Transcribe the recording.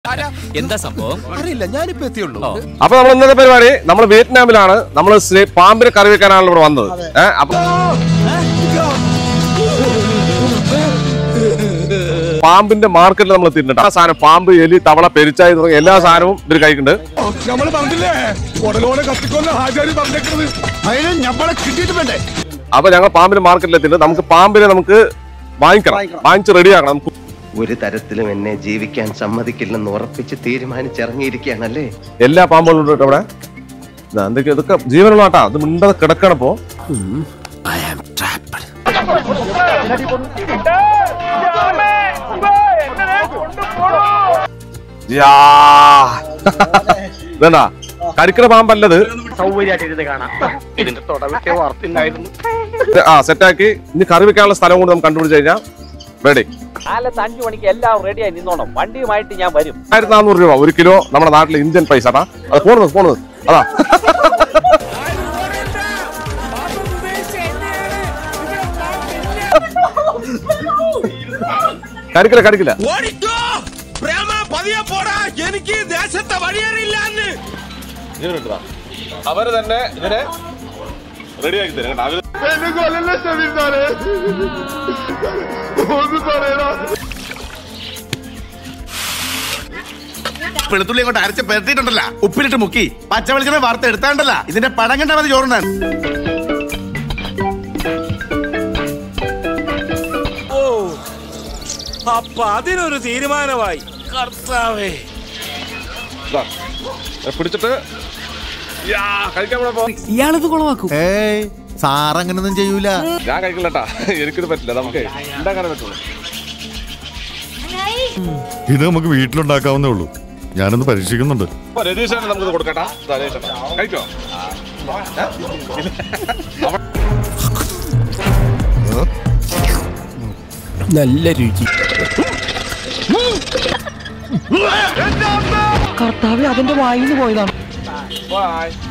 എന്താ സംഭവം അറിയില്ല ഞാനിപ്പോ എത്തിയുള്ളൂ അപ്പൊ നമ്മൾ ഇന്നത്തെ പരിപാടി നമ്മൾ വിയറ്റ്നാമിലാണ് നമ്മൾ പാമ്പിനെ കറി വെക്കാനാണ് ഇവിടെ വന്നത് ഏഹ് അപ്പൊ പാമ്പിന്റെ മാർക്കറ്റിൽ നമ്മൾ എത്തിയിട്ടുണ്ട് ആ സാധനം പാമ്പ് എലി തവള പെരിച്ചായി തുടങ്ങിയ എല്ലാ സാധനവും ഇവർ കഴിക്കുന്നുണ്ട് നമ്മൾ പറഞ്ഞില്ലേ ഉടലോടെ കത്തിക്കൊന്ന ആചാര്യ പറഞ്ഞേക്കുന്നത് അതിന് ഞമ്മളെ കിട്ടിയിട്ട് വേണ്ടേ അപ്പൊ ഞങ്ങൾ പാമ്പിന്റെ മാർക്കറ്റിൽ എത്തിയിട്ടുണ്ട് നമുക്ക് പാമ്പിനെ നമുക്ക് വാങ്ങിക്കണം വാങ്ങിച്ച് റെഡിയാക്കണം നമുക്ക് ഒരു തരത്തിലും എന്നെ ജീവിക്കാൻ സമ്മതിക്കില്ലെന്ന് ഉറപ്പിച്ച് തീരുമാനിച്ചിറങ്ങിയിരിക്കുകയാണല്ലേ എല്ലാ പാമ്പുകളും ഉണ്ട് കേട്ടോ അവിടെ ഇതാ, എന്തൊക്കെ ഇതൊക്കെ ജീവനുള്ള ആട്ടാ ഇത് മിണ്ടത് കിടക്കണപ്പോ യാ. ഇതെന്നാ കടിക്കണ പാമ്പല്ലത് ആ സെറ്റാക്കി ഇനി കറി വെക്കാനുള്ള സ്ഥലം കൂടി നമുക്ക് കണ്ടുപിടിച്ച് കഴിഞ്ഞാൽ റെഡി കാലത്ത് അഞ്ചു മണിക്ക് എല്ലാം റെഡിയായി നിന്നോണം വണ്ടിയുമായിട്ട് ഞാൻ വരും ആയിരത്തി നാനൂറ് രൂപ ഒരു കിലോ നമ്മുടെ നാട്ടിലെ ഇന്ത്യൻ പൈസ ട്ടാ. അത് പോണത് പോണത് അതാ കടിക്കില്ല കടിക്കില്ല ഓടിക്കോ പ്രേമ പതിയെ പോടാ എനിക്ക് ദേശത്തെ വഴിയറിയില്ലാന്ന് അവര് തന്നെ ഇതിനെ റെഡിയാക്കി തരും കേട്ടോ അവര് വെളുത്തുള്ളി കൊണ്ട് അരച്ച് പെരട്ടിട്ടുണ്ടല്ല ഉപ്പിലിട്ട് മുക്കി പച്ച വെളിച്ചെണ്ണ വാർത്ത എടുത്താണ്ടല്ല ഇതിന്റെ പടം കണ്ടാ മതി ചോറുണ്ടാൻ ഓ അപ്പൊ അതിനൊരു തീരുമാനമായി കർത്താവേ ഇതാ. ഏ, പിടിച്ചിട്ട് യാ, കഴിക്കാൻ കൂടെ പോ ഇയാളിത് കുളമാക്കും ഏയ് സാർ അങ്ങനൊന്നും ചെയ്യൂല ഞാൻ കഴിക്കില്ലട്ടാ എനിക്കിത് പറ്റില്ല നമുക്ക് ഉണ്ടാക്കാനേ പറ്റുള്ളൂ ഇത് നമുക്ക് വീട്ടിലുണ്ടാക്കാവുന്നേ ഉള്ളൂ ഞാനൊന്ന് പരീക്ഷിക്കുന്നുണ്ട് അപ്പൊ രതീഷാണ് നമുക്കിത് കൊടുക്കട്ടാ ഇതാ, രതീഷേട്ടാ. കഴിക്കോ നല്ല രുചി കർത്താവ് അതിന്റെ വായിന്ന് പോയതാണ് ബൈ